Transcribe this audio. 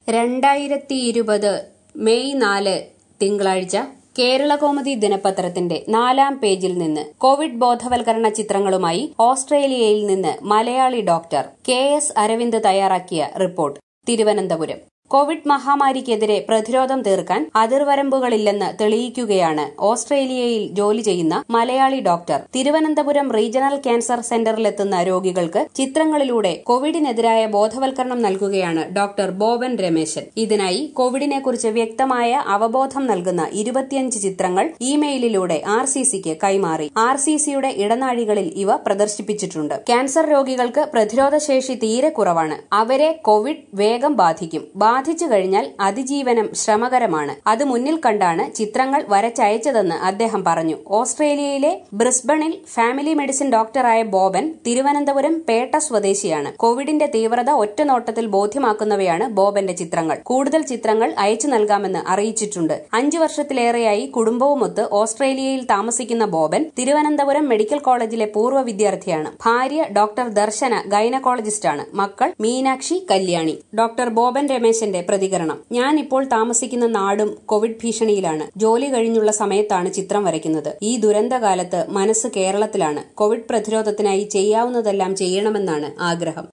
രണ്ടായിരത്തി ഇരുപത് മെയ് നാല് തിങ്കളാഴ്ച കേരളകൗമുദി ദിനപത്രത്തിന്റെ നാലാം പേജിൽ നിന്ന് കോവിഡ് ബോധവൽക്കരണ ചിത്രങ്ങളുമായി ഓസ്ട്രേലിയയിൽ നിന്ന് Malayali doctor K S Aravind തയ്യാറാക്കിയ റിപ്പോർട്ട് തിരുവനന്തപുരം കോവിഡ് മഹാമാരിക്കെതിരെ പ്രതിരോധം തീർക്കാൻ അതിർവരമ്പുകളില്ലെന്ന് തെളിയിക്കുകയാണ് ഓസ്ട്രേലിയയിൽ ജോലി ചെയ്യുന്ന Malayali doctor Thiruvananthapuram regional cancer സെന്ററിലെത്തുന്ന രോഗികൾക്ക് ചിത്രങ്ങളിലൂടെ കോവിഡിനെതിരായ ബോധവൽക്കരണം നൽകുകയാണ് ഡോക്ടർ ബോബൻ രമേശൻ ഇതിനായി കോവിഡിനെക്കുറിച്ച് വ്യക്തമായ അവബോധം നൽകുന്ന ഇരുപത്തിയഞ്ച് ചിത്രങ്ങൾ ഇമെയിലിലൂടെ ആർ സി സിക്ക് കൈമാറി ആർ സി സിയുടെ ഇടനാഴികളിൽ ഇവ പ്രദർശിപ്പിച്ചിട്ടുണ്ട് ക്യാൻസർ രോഗികൾക്ക് പ്രതിരോധശേഷി തീരെ കുറവാണ് അവരെ കോവിഡ് വേഗം ബാധിക്കും ബാധിച്ചു കഴിഞ്ഞാൽ അതിജീവനം ശ്രമകരമാണ് അത് മുന്നിൽ കണ്ടാണ് ചിത്രങ്ങൾ വരച്ചയച്ചതെന്ന് അദ്ദേഹം പറഞ്ഞു ഓസ്ട്രേലിയയിലെ ബ്രിസ്ബണിൽ ഫാമിലി മെഡിസിൻ ഡോക്ടറായ ബോബൻ തിരുവനന്തപുരം പേട്ട സ്വദേശിയാണ് കോവിഡിന്റെ തീവ്രത ഒറ്റനോട്ടത്തിൽ ബോധ്യമാക്കുന്നവയാണ് ബോബന്റെ ചിത്രങ്ങൾ കൂടുതൽ ചിത്രങ്ങൾ അയച്ചു നൽകാമെന്ന് അറിയിച്ചിട്ടുണ്ട് അഞ്ചു വർഷത്തിലേറെയായി കുടുംബവുമൊത്ത് ഓസ്ട്രേലിയയിൽ താമസിക്കുന്ന ബോബൻ തിരുവനന്തപുരം മെഡിക്കൽ കോളേജിലെ പൂർവ്വ വിദ്യാർത്ഥിയാണ് ഭാര്യ ഡോക്ടർ ദർശന ഗൈനക്കോളജിസ്റ്റാണ് മക്കൾ മീനാക്ഷി കല്യാണി ഡോക്ടർ ബോബൻ രമേശന്റെ പ്രതികരണം ഞാൻ ഇപ്പോൾ താമസിക്കുന്ന നാടും കോവിഡ് ഭീഷണിയിലാണ് ജോലി കഴിഞ്ഞുള്ള സമയത്താണ് ചിത്രം വരയ്ക്കുന്നത് ഈ ദുരന്തകാലത്ത് മനസ്സ് കേരളത്തിലാണ് കോവിഡ് പ്രതിരോധത്തിനായി ചെയ്യാവുന്നതെല്ലാം ചെയ്യണമെന്നാണ് ആഗ്രഹം